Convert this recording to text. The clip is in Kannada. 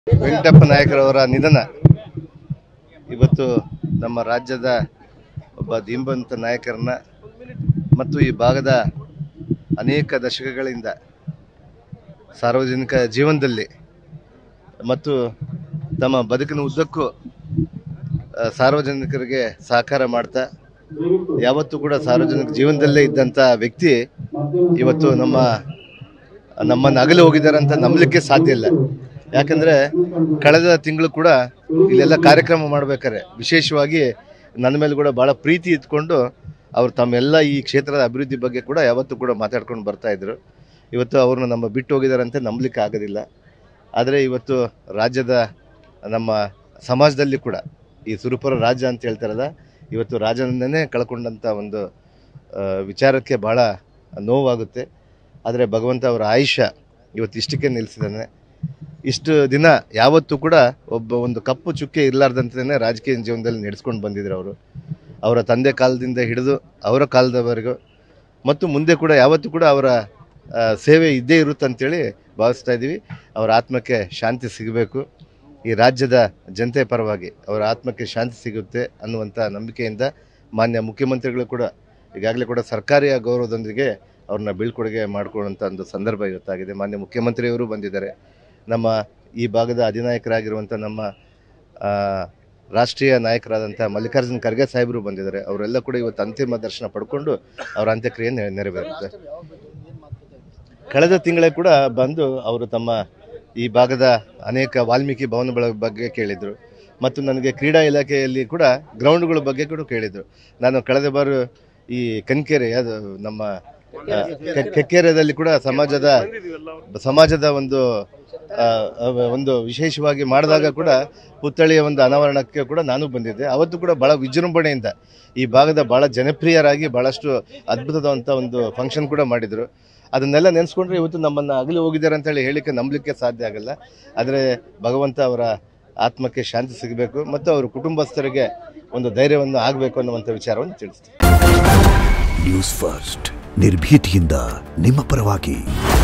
ವೆಂಕಟಪ್ಪ ನಾಯಕರವರ ನಿಧನ ಇವತ್ತು ನಮ್ಮ ರಾಜ್ಯದ ಒಬ್ಬ ಧೀಮಂತ ನಾಯಕರನ್ನ ಮತ್ತು ಈ ಭಾಗದ ಅನೇಕ ದಶಕಗಳಿಂದ ಸಾರ್ವಜನಿಕ ಜೀವನದಲ್ಲಿ ಮತ್ತು ತಮ್ಮ ಬದುಕಿನ ಉದ್ದಕ್ಕೂ ಆ, ಸಾರ್ವಜನಿಕರಿಗೆ ಸಹಕಾರ ಮಾಡ್ತಾ ಯಾವತ್ತೂ ಕೂಡ ಸಾರ್ವಜನಿಕ ಜೀವನದಲ್ಲೇ ಇದ್ದಂಥ ವ್ಯಕ್ತಿ ಇವತ್ತು ನಮ್ಮ ನಮ್ಮನ್ನು ಅಗಲಿ ಹೋಗಿದ್ದಾರೆ ಅಂತ ನಂಬಲಿಕ್ಕೆ ಸಾಧ್ಯ ಇಲ್ಲ ಯಾಕಂದ್ರೆ ಕಳೆದ ತಿಂಗಳು ಕೂಡ ಇಲ್ಲೆಲ್ಲ ಕಾರ್ಯಕ್ರಮ ಮಾಡ್ಬೇಕಾರೆ ವಿಶೇಷವಾಗಿ ನನ್ನ ಮೇಲೆ ಕೂಡ ಬಹಳ ಪ್ರೀತಿ ಇಟ್ಕೊಂಡು ಅವ್ರು ತಮ್ಮೆಲ್ಲ ಈ ಕ್ಷೇತ್ರದ ಅಭಿವೃದ್ಧಿ ಬಗ್ಗೆ ಕೂಡ ಯಾವತ್ತೂ ಕೂಡ ಮಾತಾಡ್ಕೊಂಡು ಬರ್ತಾ ಇದ್ರು ಇವತ್ತು ಅವ್ರನ್ನ ನಮ್ಮ ಬಿಟ್ಟು ಹೋಗಿದ್ದಾರೆ ಅಂತ ನಂಬಲಿಕ್ಕೆ ಆಗೋದಿಲ್ಲ ಆದರೆ ಇವತ್ತು ರಾಜ್ಯದ ನಮ್ಮ ಸಮಾಜದಲ್ಲಿ ಕೂಡ ಈ ಸುರಪುರ ರಾಜ್ಯ ಅಂತ ಹೇಳ್ತಾರಲ್ಲ ಇವತ್ತು ರಾಜನನ್ನೇ ಕಳ್ಕೊಂಡಂಥ ಒಂದು ಆ, ವಿಚಾರಕ್ಕೆ ಭಾಳ ನೋವಾಗುತ್ತೆ ಆದರೆ ಭಗವಂತ ಅವರ ಆಯುಷ್ಯ ಇವತ್ತು ಇಷ್ಟಕ್ಕೆ ನಿಲ್ಲಿಸಿದ್ದಾನೆ ಇಷ್ಟು ದಿನ ಯಾವತ್ತೂ ಕೂಡ ಒಬ್ಬ ಒಂದು ಕಪ್ಪು ಚುಕ್ಕೆ ಇರಲಾರ್ದಂತನೇ ರಾಜಕೀಯ ಜೀವನದಲ್ಲಿ ನಡೆಸ್ಕೊಂಡು ಬಂದಿದ್ರು ಅವರು ಅವರ ತಂದೆ ಕಾಲದಿಂದ ಹಿಡಿದು ಅವರ ಕಾಲದವರೆಗೂ ಮತ್ತು ಮುಂದೆ ಕೂಡ ಯಾವತ್ತೂ ಕೂಡ ಅವರ ಆ, ಸೇವೆ ಇದ್ದೇ ಇರುತ್ತೆ ಅಂತೇಳಿ ಭಾವಿಸ್ತಾ ಇದ್ದೀವಿ ಅವರ ಆತ್ಮಕ್ಕೆ ಶಾಂತಿ ಸಿಗಬೇಕು ಈ ರಾಜ್ಯದ ಜನತೆ ಪರವಾಗಿ ಅವರ ಆತ್ಮಕ್ಕೆ ಶಾಂತಿ ಸಿಗುತ್ತೆ ಅನ್ನುವಂಥ ನಂಬಿಕೆಯಿಂದ ಮಾನ್ಯ ಮುಖ್ಯಮಂತ್ರಿಗಳು ಕೂಡ ಈಗಾಗಲೇ ಕೂಡ ಸರ್ಕಾರಿ ಗೌರವದೊಂದಿಗೆ ಅವ್ರನ್ನ ಬೀಳ್ಕೊಡುಗೆ ಮಾಡಿಕೊಳ್ಳುವಂಥ ಒಂದು ಸಂದರ್ಭ ಇವತ್ತಾಗಿದೆ ಮಾನ್ಯ ಮುಖ್ಯಮಂತ್ರಿಯವರು ಬಂದಿದ್ದಾರೆ ನಮ್ಮ ಈ ಭಾಗದ ಅಧಿನಾಯಕರಾಗಿರುವಂಥ ನಮ್ಮ ಆ, ರಾಷ್ಟ್ರೀಯ ನಾಯಕರಾದಂಥ ಮಲ್ಲಿಕಾರ್ಜುನ್ ಖರ್ಗೆ ಸಾಹೇಬರು ಬಂದಿದ್ದಾರೆ ಅವರೆಲ್ಲ ಕೂಡ ಇವತ್ತು ಅಂತಿಮ ದರ್ಶನ ಪಡ್ಕೊಂಡು ಅವರ ಅಂತ್ಯಕ್ರಿಯೆ ನೆರ- ನೆರವೇರುತ್ತೆ ಕಳೆದ ತಿಂಗಳೇ ಕೂಡ ಬಂದು ಅವರು ತಮ್ಮ ಈ ಭಾಗದ ಅನೇಕ ವಾಲ್ಮೀಕಿ ಭವನಗಳ ಬಗ್ಗೆ ಕೇಳಿದರು ಮತ್ತು ನನಗೆ ಕ್ರೀಡಾ ಇಲಾಖೆಯಲ್ಲಿ ಕೂಡ ಗ್ರೌಂಡ್ಗಳ ಬಗ್ಗೆ ಕೂಡ ಕೇಳಿದರು ನಾನು ಕಳೆದ ಬಾರು ಈ ಕನ್ಕೆರೆ ಅದು ನಮ್ಮ ಆ, ಕೆ- ಕೆಕ್ಕೆರೆಯಲ್ಲಿ ಕೂಡ ಸಮಾಜದ ಸಮಾಜದ ಒಂದು ಆ, ಅವ- ಒಂದು ವಿಶೇಷವಾಗಿ ಮಾಡಿದಾಗ ಕೂಡ ಪುತ್ಥಳಿಯ ಒಂದು ಅನಾವರಣಕ್ಕೆ ಕೂಡ ನಾನು ಬಂದಿದ್ದೆ ಅವತ್ತು ಕೂಡ ಬಹಳ ವಿಜೃಂಭಣೆಯಿಂದ ಈ ಭಾಗದ ಬಹಳ ಜನಪ್ರಿಯರಾಗಿ ಬಹಳಷ್ಟು ಅದ್ಭುತವಾದಂಥ ಒಂದು ಫಂಕ್ಷನ್ ಕೂಡ ಮಾಡಿದರು ಅದನ್ನೆಲ್ಲ ನೆನೆಸ್ಕೊಂಡ್ರೆ ಇವತ್ತು ನಮ್ಮನ್ನು ಅಗಲಿ ಹೋಗಿದ್ದಾರೆ ಅಂತ ಹೇಳಿ ಹೇಳಿಕೆ ನಂಬಲಿಕ್ಕೆ ಸಾಧ್ಯ ಆಗಲ್ಲ ಆದರೆ ಭಗವಂತ ಅವರ ಆತ್ಮಕ್ಕೆ ಶಾಂತಿ ಸಿಗಬೇಕು ಮತ್ತು ಅವರ ಕುಟುಂಬಸ್ಥರಿಗೆ ಒಂದು ಧೈರ್ಯವನ್ನು ಆಗಬೇಕು ಅನ್ನುವಂಥ ವಿಚಾರವನ್ನು ತಿಳಿಸ್ತೀನಿ ನ್ಯೂಸ್ ಫಸ್ಟ್ ನಿರ್ಭೀತಿಯಿಂದ ನಿಮ್ಮ ಪರವಾಗಿ